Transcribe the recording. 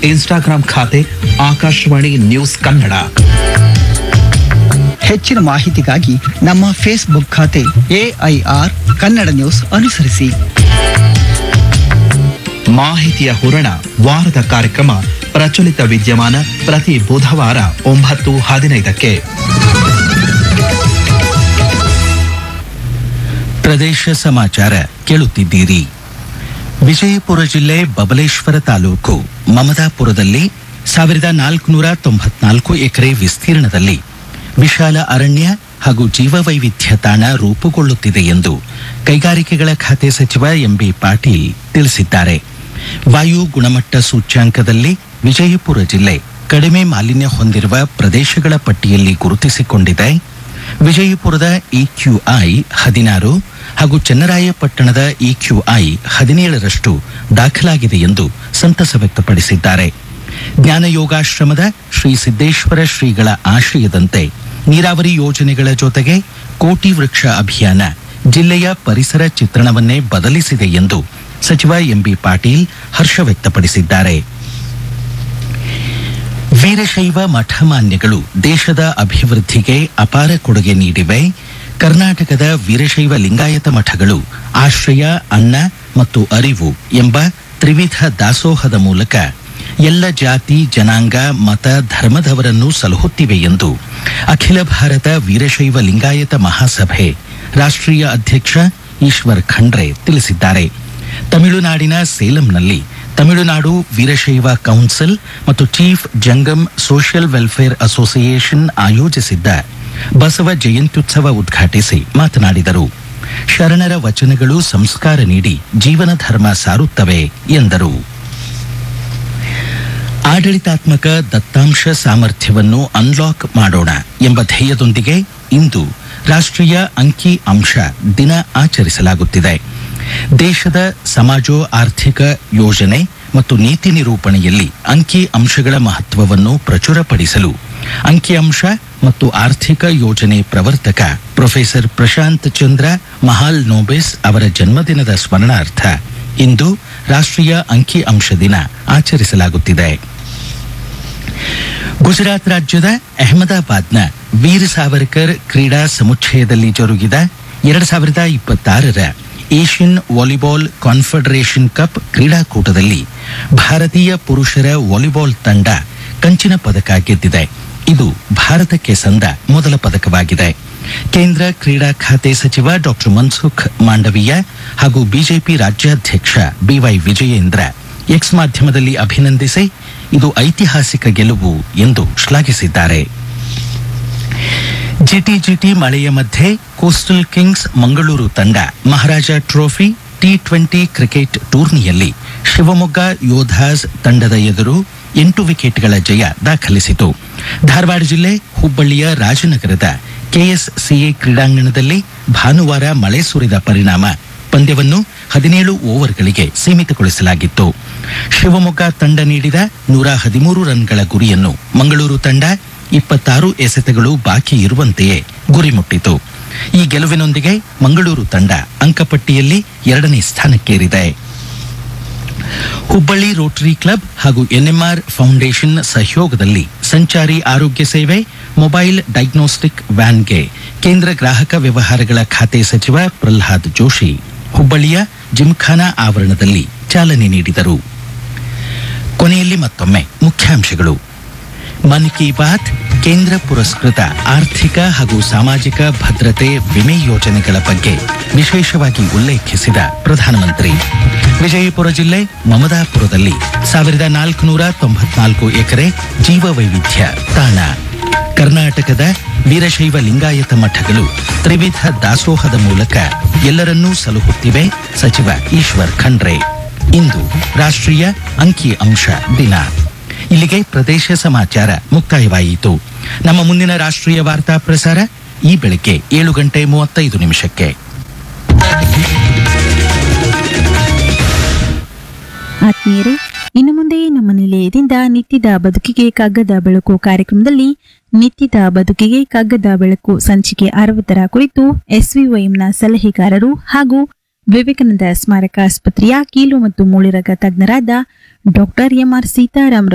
Instagram ಖಾತೆ Akashvani news Kannada ಹೆಚ್ಚಿನ ಮಾಹಿತಿಗಾಗಿ ನಮ್ಮ ಫೇಸ್ಬುಕ್ ಖಾತೆ ಎಐಆರ್ ಕನ್ನಡ ನ್ಯೂಸ್ ಅನುಸರಿಸಿ ಮಾಹಿತಿಯ ಹೂರಣ ವಾರದ ಕಾರ್ಯಕ್ರಮ ಪ್ರಚಲಿತ ವಿದ್ಯಮಾನ ಪ್ರತಿ ಬುಧವಾರ ಒಂಬತ್ತು ಹದಿನೈದಕ್ಕೆ ಪ್ರದೇಶ ಸಮಾಚಾರ ಕೇಳುತ್ತಿದ್ದೀರಿ ವಿಜಯಪುರ ಜಿಲ್ಲೆ ಬಬಲೇಶ್ವರ ತಾಲೂಕು ಮಮದಾಪುರದಲ್ಲಿ ಸಾವಿರದ ನಾಲ್ಕುನೂರ ತೊಂಬತ್ನಾಲ್ಕು ಎಕರೆ ವಿಸ್ತೀರ್ಣದಲ್ಲಿ ವಿಶಾಲ ಅರಣ್ಯ ಹಾಗೂ ಜೀವವೈವಿಧ್ಯ ತಾಣ ರೂಪುಗೊಳ್ಳುತ್ತಿದೆ ಎಂದು ಕೈಗಾರಿಕೆಗಳ ಖಾತೆ ಸಚಿವ ಎಂಬಿ ಪಾಟೀಲ್ ತಿಳಿಸಿದ್ದಾರೆ ವಾಯು ಗುಣಮಟ್ಟ ಸೂಚ್ಯಾಂಕದಲ್ಲಿ ವಿಜಯಪುರ ಜಿಲ್ಲೆ ಕಡಿಮೆ ಮಾಲಿನ್ಯ ಹೊಂದಿರುವ ಪ್ರದೇಶಗಳ ಪಟ್ಟಿಯಲ್ಲಿ ಗುರುತಿಸಿಕೊಂಡಿದೆ ವಿಜಯಪುರದ ಇಕ್ಯೂಐ ಹದಿನಾರು ಹಾಗೂ ಚನ್ನರಾಯಪಟ್ಟಣದ ಇಕ್ಯೂಐ ಹದಿನೇಳರಷ್ಟು ದಾಖಲಾಗಿದೆ ಎಂದು ಸಂತಸ ವ್ಯಕ್ತಪಡಿಸಿದ್ದಾರೆ ಜ್ಞಾನಯೋಗಾಶ್ರಮದ ಶ್ರೀ ಸಿದ್ದೇಶ್ವರ ಶ್ರೀಗಳ ಆಶಯದಂತೆ ನೀರಾವರಿ ಯೋಜನೆಗಳ ಜೊತೆಗೆ ಕೋಟಿ ವೃಕ್ಷ ಅಭಿಯಾನ ಜಿಲ್ಲೆಯ ಪರಿಸರ ಚಿತ್ರಣವನ್ನೇ ಬದಲಿಸಿದೆ ಎಂದು ಸಚಿವ ಎಂಬಿ ಪಾಟೀಲ್ ಹರ್ಷ ವ್ಯಕ್ತಪಡಿಸಿದ್ದಾರೆ ವೀರಶೈವ ಮಠಮಾನ್ಯಗಳು ದೇಶದ ಅಭಿವೃದ್ಧಿಗೆ ಅಪಾರ ಕೊಡುಗೆ ನೀಡಿವೆ ಕರ್ನಾಟಕದ ವೀರಶೈವ ಲಿಂಗಾಯತ ಮಠಗಳು ಆಶ್ರಯ ಅನ್ನ ಮತ್ತು ಅರಿವು ಎಂಬ ತ್ರಿವಿಧ ದಾಸೋಹದ ಮೂಲಕ ಎಲ್ಲ ಜಾತಿ ಜನಾಂಗ ಮತ ಧರ್ಮದವರನ್ನು ಸಲಹುತ್ತಿವೆ ಎಂದು ಅಖಿಲ ಭಾರತ ವೀರಶೈವ ಲಿಂಗಾಯತ ಮಹಾಸಭೆ ರಾಷ್ಟ್ರೀಯ ಅಧ್ಯಕ್ಷ ಈಶ್ವರ್ ಖಂಡ್ರೆ ತಿಳಿಸಿದ್ದಾರೆ ತಮಿಳುನಾಡಿನ ಸೇಲಂನಲ್ಲಿ ತಮಿಳುನಾಡು ವೀರಶೈವ ಕೌನ್ಸಿಲ್ ಮತ್ತು chief Jangam social welfare association ಆಯೋಜಿಸಿದ್ದ ಬಸವ ಜಯಂತ್ಯುತ್ಸವ ಉದ್ಘಾಟಿಸಿ ಮಾತನಾಡಿದರು ಶರಣರ ವಚನಗಳು ಸಂಸ್ಕಾರ ನೀಡಿ ಜೀವನ ಧರ್ಮ ಸಾರುತ್ತವೆ ಎಂದರು ಆಡಳಿತಾತ್ಮಕ ದತ್ತಾಂಶ ಸಾಮರ್ಥ್ಯವನ್ನು ಅನ್ಲಾಕ್ ಮಾಡೋಣ ಎಂಬ ಧ್ಯೇಯದೊಂದಿಗೆ ಇಂದು ರಾಷ್ಟ್ರೀಯ ಅಂಕಿ ಅಂಶ ದಿನ ಆಚರಿಸಲಾಗುತ್ತಿದೆ ದೇಶದ ಸಮಾಜೋ ಆರ್ಥಿಕ ಯೋಜನೆ ಮತ್ತು ನೀತಿ ನಿರೂಪಣೆಯಲ್ಲಿ ಅಂಕಿ ಅಂಶಗಳ ಮಹತ್ವವನ್ನು ಪ್ರಚುರಪಡಿಸಲು ಅಂಕಿಅಂಶ ಮತ್ತು ಆರ್ಥಿಕ ಯೋಜನೆ ಪ್ರವರ್ತಕ ಪ್ರೊಫೆಸರ್ ಪ್ರಶಾಂತ್ ಚಂದ್ರ ಮಹಾಲ್ ನೋಬೆಸ್ ಅವರ ಜನ್ಮದಿನದ ಸ್ಮರಣಾರ್ಥ ಇಂದು ರಾಷ್ಟ್ರೀಯ ಅಂಕಿ ಅಂಶ ದಿನ ಆಚರಿಸಲಾಗುತ್ತಿದೆ ಗುಜರಾತ್ ರಾಜ್ಯದ ಅಹಮದಾಬಾದ್ನ ವೀರ್ ಸಾವರ್ಕರ್ ಕ್ರೀಡಾ ಸಮುಚ್ಚಯದಲ್ಲಿ ಜರುಗಿದ ಎರಡ್ ಸಾವಿರದ ಇಪ್ಪತ್ತಾರರ ಏಷ್ಯನ್ ವಾಲಿಬಾಲ್ ಕಾನ್ಫೆಡರೇಷನ್ ಕಪ್ ಕ್ರೀಡಾಕೂಟದಲ್ಲಿ ಭಾರತೀಯ ಪುರುಷರ ವಾಲಿಬಾಲ್ ತಂಡ ಕಂಚಿನ ಪದಕ ಗೆದ್ದಿದೆ ಇದು ಭಾರತಕ್ಕೆ ಸಂದ ಮೊದಲ ಪದಕವಾಗಿದೆ ಕೇಂದ್ರ ಕ್ರೀಡಾ ಖಾತೆ ಸಚಿವ ಡಾಕ್ಟರ್ ಮನ್ಸುಖ್ ಮಾಂಡವೀಯ ಹಾಗೂ ಬಿಜೆಪಿ ರಾಜ್ಯಾಧ್ಯಕ್ಷ ಬಿವೈ ವಿಜಯೇಂದ್ರ ಎಕ್ಸ್ ಮಾಧ್ಯಮದಲ್ಲಿ ಅಭಿನಂದಿಸಿ ಇದು ಐತಿಹಾಸಿಕ ಗೆಲುವು ಎಂದು ಶ್ಲಾಘಿಸಿದ್ದಾರೆ ಜಿಟಿಜಿಟಿ ಮಳೆಯ ಮಧ್ಯೆ ಕೋಸ್ಟಲ್ ಕಿಂಗ್ಸ್ ಮಂಗಳೂರು ತಂಡ Maharaja trophy T twenty cricket ಟೂರ್ನಿಯಲ್ಲಿ ಶಿವಮೊಗ್ಗ ಯೋಧಾಸ್ ತಂಡದ ಎದುರು ಎಂಟು ವಿಕೆಟ್ಗಳ ಜಯ ದಾಖಲಿಸಿತು ಧಾರವಾಡ ಜಿಲ್ಲೆ ಹುಬ್ಬಳ್ಳಿಯ ರಾಜನಗರದ ಕೆಎಸ್ಸಿಎ ಕ್ರೀಡಾಂಗಣದಲ್ಲಿ ಭಾನುವಾರ ಮಳೆ ಸುರಿದ ಪರಿಣಾಮ ಪಂದ್ಯವನ್ನು ಹದಿನೇಳು ಓವರ್ಗಳಿಗೆ ಸೀಮಿತಗೊಳಿಸಲಾಗಿತ್ತು ಶಿವಮೊಗ್ಗ ತಂಡ ನೀಡಿದ ನೂರ ಹದಿಮೂರು ರನ್ಗಳ ಗುರಿಯನ್ನು ಮಂಗಳೂರು ತಂಡ ಇಪ್ಪತ್ತಾರು ಎಸೆತಗಳು ಬಾಕಿ ಇರುವಂತೆಯೇ ಗುರಿ ಮುಟ್ಟಿತು ಈ ಗೆಲುವಿನೊಂದಿಗೆ ಮಂಗಳೂರು ತಂಡ ಅಂಕಪಟ್ಟಿಯಲ್ಲಿ ಎರಡನೇ ಸ್ಥಾನಕ್ಕೇರಿದೆ ಹುಬ್ಬಳ್ಳಿ ರೋಟರಿ ಕ್ಲಬ್ ಹಾಗೂ ಎನ್ಎಂಆರ್ ಫೌಂಡೇಶನ್ ಸಹಯೋಗದಲ್ಲಿ ಸಂಚಾರಿ ಆರೋಗ್ಯ ಸೇವೆ ಮೊಬೈಲ್ ಡಯಾಗ್ನೋಸ್ಟಿಕ್ ವ್ಯಾನ್ಗೆ ಕೇಂದ್ರ ಗ್ರಾಹಕ ವ್ಯವಹಾರಗಳ ಖಾತೆ ಸಚಿವ ಪ್ರಹ್ಲಾದ್ ಜೋಶಿ ಹುಬ್ಬಳ್ಳಿಯ ಜಿಮ್ಖಾನಾ ಆವರಣದಲ್ಲಿ ಚಾಲನೆ ನೀಡಿದರು ಕೊನೆಯಲ್ಲಿ ಮತ್ತೊಮ್ಮೆ ಮುಖ್ಯಾಂಶಗಳು ಮನ್ ಕಿ ಬಾತ್ ಕೇಂದ್ರ ಪುರಸ್ಕೃತ ಆರ್ಥಿಕ ಹಾಗೂ ಸಾಮಾಜಿಕ ಭದ್ರತೆ ವಿಮೆ ಯೋಜನೆಗಳ ಬಗ್ಗೆ ವಿಶೇಷವಾಗಿ ಉಲ್ಲೇಖಿಸಿದ ಪ್ರಧಾನಮಂತ್ರಿ ವಿಜಯಪುರ ಜಿಲ್ಲೆ ಮಮದಾಪುರದಲ್ಲಿ ಸಾವಿರದ ನಾಲ್ಕುನೂರ ತೊಂಬತ್ನಾಲ್ಕು ಎಕರೆ ಜೀವವೈವಿಧ್ಯ ತಾಣ ಕರ್ನಾಟಕದ ವೀರಶೈವ ಲಿಂಗಾಯತ ಮಠಗಳು ತ್ರಿವಿಧ ದಾಸೋಹದ ಮೂಲಕ ಎಲ್ಲರನ್ನೂ ಸಲಹುತ್ತಿವೆ ಸಚಿವ ಈಶ್ವರ್ ಖಂಡ್ರೆ ಇಂದು ರಾಷ್ಟ್ರೀಯ ಅಂಕಿ ಅಂಶ ದಿನ ಇಲ್ಲಿಗೆ ಪ್ರದೇಶ ಸಮಾಚಾರ ಮುಕ್ತಾಯವಾಯಿತು ನಮ್ಮ ಮುಂದಿನ ರಾಷ್ಟ್ರೀಯ ವಾರ್ತಾ ಪ್ರಸಾರ ಈ ಬೆಳಗ್ಗೆ ಏಳು ಗಂಟೆ ಮೂವತ್ತೈದು ನಿಮಿಷಕ್ಕೆ ಆತ್ಮೀಯರೇ ಇನ್ನು ಮುಂದೆ ನಮ್ಮ ನಿಲಯದಿಂದ ನಿತ್ಯದ ಬದುಕಿಗೆ ಕಗ್ಗದ ಬೆಳಕು ಕಾರ್ಯಕ್ರಮದಲ್ಲಿ ನಿತ್ಯದ ಬದುಕಿಗೆ ಕಗ್ಗದ ಬೆಳಕು ಸಂಚಿಕೆ ಅರವತ್ತರ ಕುರಿತು ಎಸ್ವಿವೈಎಂನ ಸಲಹೆಗಾರರು ಹಾಗೂ ವಿವೇಕಾನಂದ ಸ್ಮಾರಕ ಆಸ್ಪತ್ರೆಯ ಕೀಲು ಮತ್ತು ಮೂಳೆರಗ ತಜ್ಞರಾದ ಡಾಕ್ಟರ್ ಎಂಆರ್ ಸೀತಾರಾಮ್